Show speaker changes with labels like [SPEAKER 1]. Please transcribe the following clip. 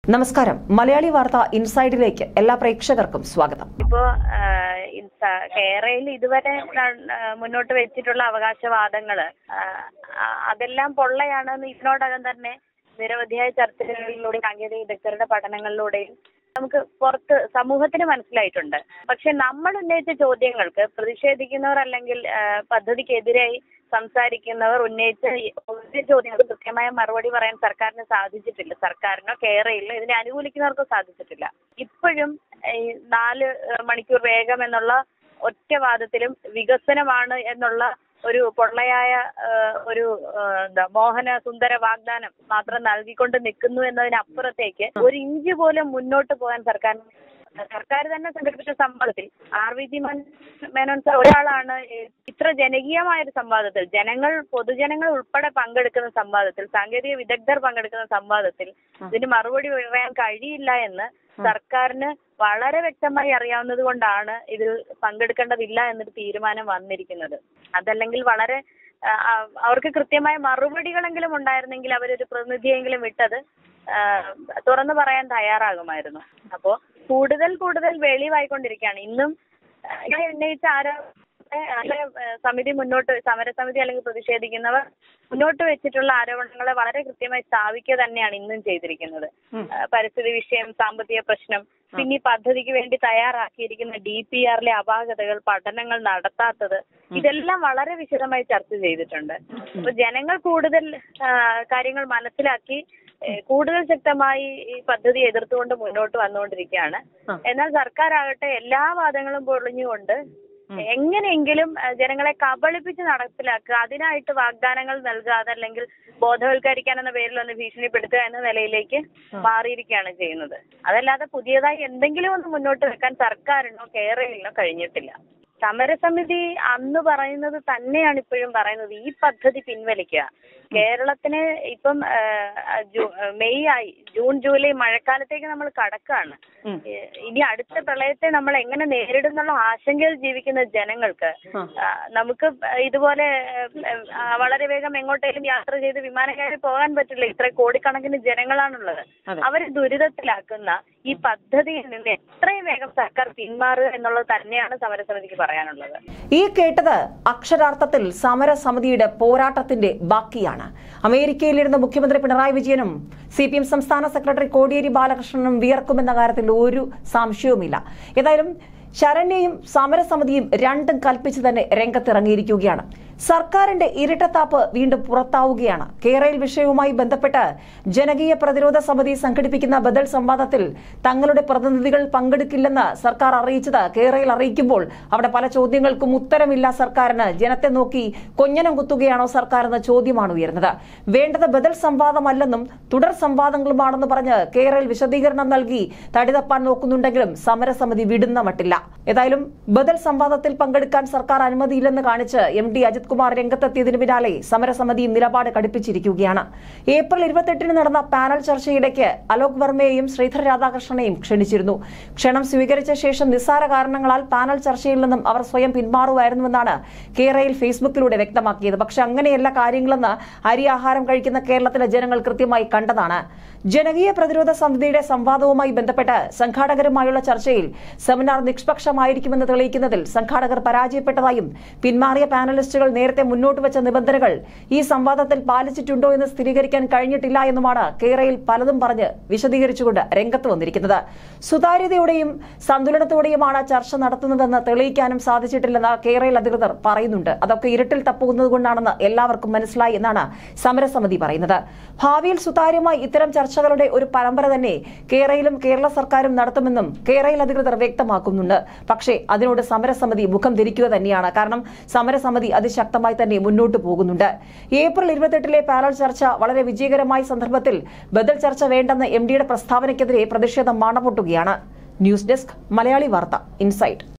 [SPEAKER 1] നമസ്കാരം മലയാളി വാർത്ത ഇൻസൈഡിലേക്ക് എല്ലാ പ്രേക്ഷകർക്കും സ്വാഗതം
[SPEAKER 2] ഇപ്പോ ആഹ്, ഇൻസ- കേരളയിൽ ഇതുവരെ ന- ആഹ് മുന്നോട്ട് വെച്ചിട്ടുള്ള അവകാശവാദങ്ങള് ആഹ്, ആ- അതെല്ലാം പൊള്ളയാണെന്ന് ഇതിനോടകം തന്നെ നിരവധിയായ ചർച്ചകളിലൂടെയും സാങ്കേതിക വിദഗ്ധരുടെ പഠനങ്ങളിലൂടെയും നമുക്ക് പുറത്ത് സമൂഹത്തിന് മനസ്സിലായിട്ടുണ്ട് പക്ഷെ നമ്മൾ ഉന്നയിച്ച ചോദ്യങ്ങൾക്ക് പ്രതിഷേധിക്കുന്നവർ അല്ലെങ്കിൽ ആഹ്, പദ്ധതിക്കെതിരായി സംസാരിക്കുന്നവർ ഉന്നയിച്ച ഈ ഒരു ചോദ്യങ്ങൾക്ക് കൃത്യമായ മറുപടി പറയാൻ സർക്കാരിന് സാധിച്ചിട്ടില്ല സർക്കാരിനോ കേരളയിലോ ഇതിനെ അനുകൂലിക്കുന്നവർക്കോ സാധിച്ചിട്ടില്ല ഇപ്പോഴും ഈ നാല് ഏഹ്, മണിക്കൂർ വേഗം എന്നുള്ള ഒറ്റ വാദത്തിലും വികസനമാണ് എന്നുള്ള ഒരു പൊള്ളയായ ഏഹ്, ഒരു ഏഹ്, എന്താ മോഹന സുന്ദര വാഗ്ദാനം മാത്രം നൽകിക്കൊണ്ട് നിൽക്കുന്നു എന്നതിനപ്പുറത്തേക്ക് ഒരു ഇഞ്ച് പോലും മുന്നോട്ട് പോകാൻ സർക്കാർ സർക്കാർ തന്നെ സംഘടിപ്പിച്ച സംവാദത്തിൽ R V G Menon sir ഒരാളാണ് ഇത്ര ജനകീയമായ ഒരു സംവാദത്തിൽ ജനങ്ങൾ പൊതുജനങ്ങൾ ഉൾപ്പെടെ പങ്കെടുക്കുന്ന സംവാദത്തിൽ സാങ്കേതിക വിദഗ്ധർ പങ്കെടുക്കുന്ന സംവാദത്തിൽ ഇതിന് മറുപടി പറയാൻ കഴിയില്ല എന്ന് സർക്കാരിന് വളരെ വ്യക്തമായി അറിയാവുന്നത് കൊണ്ടാണ് ഇതിൽ പങ്കെടുക്കേണ്ടതില്ല എന്നൊരു തീരുമാനം വന്നിരിക്കുന്നത് അതല്ലെങ്കിൽ വളരെ ആ, ആ, അവർക്ക് കൃത്യമായ മറുപടികളെങ്കിലും ഉണ്ടായിരുന്നെങ്കിൽ അവരൊരു പ്രതിനിധിയെങ്കിലും വിട്ടത് ആ, തുറന്നു പറയാൻ തയ്യാറാകുമായിരുന്നു അപ്പോ കൂടുതൽ കൂടുതൽ വെളിവായിക്കൊണ്ടിരിക്കുകയാണ് ഇന്നും ആ, ഇവിടെ ഉന്നയിച്ച ആരോ അങ്ങനെ, ആ, സമിതി മുന്നോട്ട് സമരസമിതി അല്ലെങ്കിൽ പ്രതിഷേധിക്കുന്നവർ മുന്നോട്ട് വെച്ചിട്ടുള്ള ആരോപണങ്ങളെ വളരെ കൃത്യമായി സ്ഥാപിക്കുക തന്നെയാണ് ഇന്നും ചെയ്തിരിക്കുന്നത് ആ, പരിസ്ഥിതി വിഷയം സാമ്പത്തിക പ്രശ്നം പിന്നെ ഈ പദ്ധതിക്ക് വേണ്ടി തയ്യാറാക്കിയിരിക്കുന്ന ഡി പി ആറിലെ അപാകതകൾ പഠനങ്ങൾ നടത്താത്തത് ഇതെല്ലാം വളരെ വിശദമായി ചർച്ച ചെയ്തിട്ടുണ്ട് അപ്പൊ ജനങ്ങൾ കൂടുതൽ ആ, കാര്യങ്ങൾ മനസ്സിലാക്കി ഏ, കൂടുതൽ ശക്തമായി ഈ പദ്ധതി എതിർത്തുകൊണ്ട് മുന്നോട്ട് വന്നുകൊണ്ടിരിക്കുകയാണ് എന്നാൽ സർക്കാർ ആകട്ടെ എല്ലാ വാദങ്ങളും പൊളിഞ്ഞുകൊണ്ട് എങ്ങനെയെങ്കിലും ആ, ജനങ്ങളെ കബളിപ്പിച്ച് നടപ്പിലാക്കുക അതിനായിട്ട് വാഗ്ദാനങ്ങൾ നൽകുക അതല്ലെങ്കിൽ ബോധവൽക്കരിക്കാൻ എന്ന പേരിൽ ഒന്ന് ഭീഷണിപ്പെടുത്തുക എന്ന നിലയിലേക്ക് മാറിയിരിക്കുകയാണ് ചെയ്യുന്നത് അതല്ലാതെ പുതിയതായി എന്തെങ്കിലും ഒന്ന് മുന്നോട്ട് വെക്കാൻ സർക്കാരിനോ കേരളിനോ കഴിഞ്ഞിട്ടില്ല സമരസമിതി അന്ന് പറയുന്നത് തന്നെയാണ് ഇപ്പോഴും പറയുന്നത് ഈ പദ്ധതി പിൻവലിക്കുക കേരളത്തിന് ഇപ്പം ആ, ജൂ- മെയ് ആയി ജൂൺ ജൂലൈ മഴക്കാലത്തേക്ക് നമ്മൾ കടക്കാണ് ഏ, ഇനി അടുത്ത പ്രളയത്തെ നമ്മൾ എങ്ങനെ നേരിടുന്നുള്ള ആശങ്കയിൽ ജീവിക്കുന്ന ജനങ്ങൾക്ക് ആ, നമുക്ക് ഇതുപോലെ ഏ, ആ, വളരെ വേഗം എങ്ങോട്ടേലും യാത്ര ചെയ്ത് വിമാനം കയറി പോകാൻ പറ്റില്ല ഇത്ര കോടിക്കണക്കിന് ജനങ്ങളാണുള്ളത് അവരെ ദുരിതത്തിലാക്കുന്ന ഈ പദ്ധതിയിൽ നിന്ന് എത്രയും വേഗം സർക്കാർ പിന്മാറുക എന്നുള്ളത് തന്നെയാണ് സമരസമിതിക്ക് പറയാനുള്ളത്
[SPEAKER 1] ഈ കേട്ടത് അക്ഷരാർത്ഥത്തിൽ സമരസമിതിയുടെ പോരാട്ടത്തിന്റെ ബാക്കിയാണ് അമേരിക്കയിലിരുന്ന മുഖ്യമന്ത്രി പിണറായി വിജയനും സി പി എം സംസ്ഥാന സെക്രട്ടറി കോടിയേരി ബാലകൃഷ്ണനും വിയർക്കുമെന്ന കാര്യത്തിൽ ഒരു സംശയവുമില്ല ഏതായാലും ശരണ്യയും സമരസമിതിയും രണ്ടും കൽപ്പിച്ച് തന്നെ രംഗത്തിറങ്ങിയിരിക്കുകയാണ് സർക്കാരിന്റെ ഇരട്ടത്താപ്പ് വീണ്ടും പുറത്താവുകയാണ് കേരള വിഷയവുമായി ബന്ധപ്പെട്ട് ജനകീയ പ്രതിരോധ സമിതി സംഘടിപ്പിക്കുന്ന ബദൽ സംവാദത്തിൽ തങ്ങളുടെ പ്രതിനിധികൾ പങ്കെടുക്കില്ലെന്ന് സർക്കാർ അറിയിച്ചത് കേരളയിൽ അറിയിക്കുമ്പോൾ അവിടെ പല ചോദ്യങ്ങൾക്കും ഉത്തരമില്ല സർക്കാരിന് ജനത്തെ നോക്കി കൊഞ്ഞനം കുത്തുകയാണോ സർക്കാർ എന്ന ചോദ്യമാണ് ഉയർന്നത് വേണ്ടത് ബദൽ സംവാദമല്ലെന്നും തുടർ സംവാദങ്ങളുമാണെന്ന് പറഞ്ഞ് കേരള വിശദീകരണം നൽകി തടിതപ്പാൻ നോക്കുന്നുണ്ടെങ്കിലും സമരസമിതി വിടുന്ന മട്ടില്ല ഏതായാലും ബദൽ സംവാദത്തിൽ പങ്കെടുക്കാൻ സർക്കാർ അനുമതിയില്ലെന്ന് കാണിച്ച് എം ഡി അജിത് കുമാർ രംഗത്തെത്തിയതിന് പിന്നാലെ സമരസമിതിയും നിലപാട് കടുപ്പിച്ചിരിക്കുകയാണ് ഏപ്രിൽ ഇരുപത്തെട്ടിന് നടന്ന പാനൽ ചർച്ചയിലേക്ക് അലോക് വർമ്മയെയും ശ്രീധർ രാധാകൃഷ്ണനെയും ക്ഷണിച്ചിരുന്നു ക്ഷണം സ്വീകരിച്ച ശേഷം നിസ്സാര കാരണങ്ങളാൽ പാനൽ ചർച്ചയിൽ നിന്നും അവർ സ്വയം പിന്മാറുമായിരുന്നുവെന്നാണ് കേരളയിൽ ഫേസ്ബുക്കിലൂടെ വ്യക്തമാക്കിയത് പക്ഷെ അങ്ങനെയല്ല കാര്യങ്ങളെന്ന് അരി ആഹാരം കഴിക്കുന്ന കേരളത്തിലെ ജനങ്ങൾ കൃത്യമായി കണ്ടതാണ് ജനകീയ പ്രതിരോധ സമിതിയുടെ സംവാദവുമായി ബന്ധപ്പെട്ട് സംഘാടകരുമായുള്ള ചർച്ചയിൽ സെമിനാർ നിഷ്പക്ഷമായിരിക്കുമെന്ന് തെളിയിക്കുന്നതിൽ സംഘാടകർ പരാജയപ്പെട്ടതായും പിന്മാറിയ പാനലിസ്റ്റുകൾ നേരത്തെ മുന്നോട്ട് വെച്ച നിബന്ധനകൾ ഈ സംവാദത്തിൽ പാലിച്ചിട്ടുണ്ടോ എന്ന് സ്ഥിരീകരിക്കാൻ കഴിഞ്ഞിട്ടില്ല എന്നുമാണ് കേരളയിൽ പലതും പറഞ്ഞ് വിശദീകരിച്ചുകൊണ്ട് രംഗത്ത് വന്നിരിക്കുന്നത് സുതാര്യതയോടെയും സന്തുലനത്തോടെയുമാണ് ചർച്ച നടത്തുന്നതെന്ന് തെളിയിക്കാനും സാധിച്ചിട്ടില്ലെന്ന് കേരള അധികൃതർ പറയുന്നുണ്ട് അതൊക്കെ ഇരുട്ടിൽ തപ്പുന്നത് കൊണ്ടാണെന്ന് എല്ലാവർക്കും മനസ്സിലായി എന്നാണ് സമരസമിതി പറയുന്നത് ഭാവിയിൽ സുതാര്യമായി ഇത്തരം ചർച്ചകളുടെ ഒരു പരമ്പര തന്നെ കേരളയിലും കേരള സർക്കാരും നടത്തുമെന്നും കേരള അധികൃതർ വ്യക്തമാക്കുന്നുണ്ട് പക്ഷേ അതിനോട് സമരസമിതി മുഖം തിരിക്കുക തന്നെയാണ് കാരണം സമരസമിതി അതിശക്തമായി തന്നെ മുന്നോട്ട് പോകുന്നുണ്ട് ഏപ്രിൽ ഇരുപത്തെട്ടിലെ പാനൽ ചർച്ച വളരെ വിജയകരമായ സന്ദർഭത്തിൽ ബദൽ ചർച്ച വേണ്ടെന്ന എം ഡിയുടെ പ്രസ്താവനയ്ക്കെതിരെ പ്രതിഷേധം മണപൊട്ടുകയാണ് ന്യൂസ് ഡെസ്ക് മലയാളി വാർത്ത ഇൻസൈറ്റ്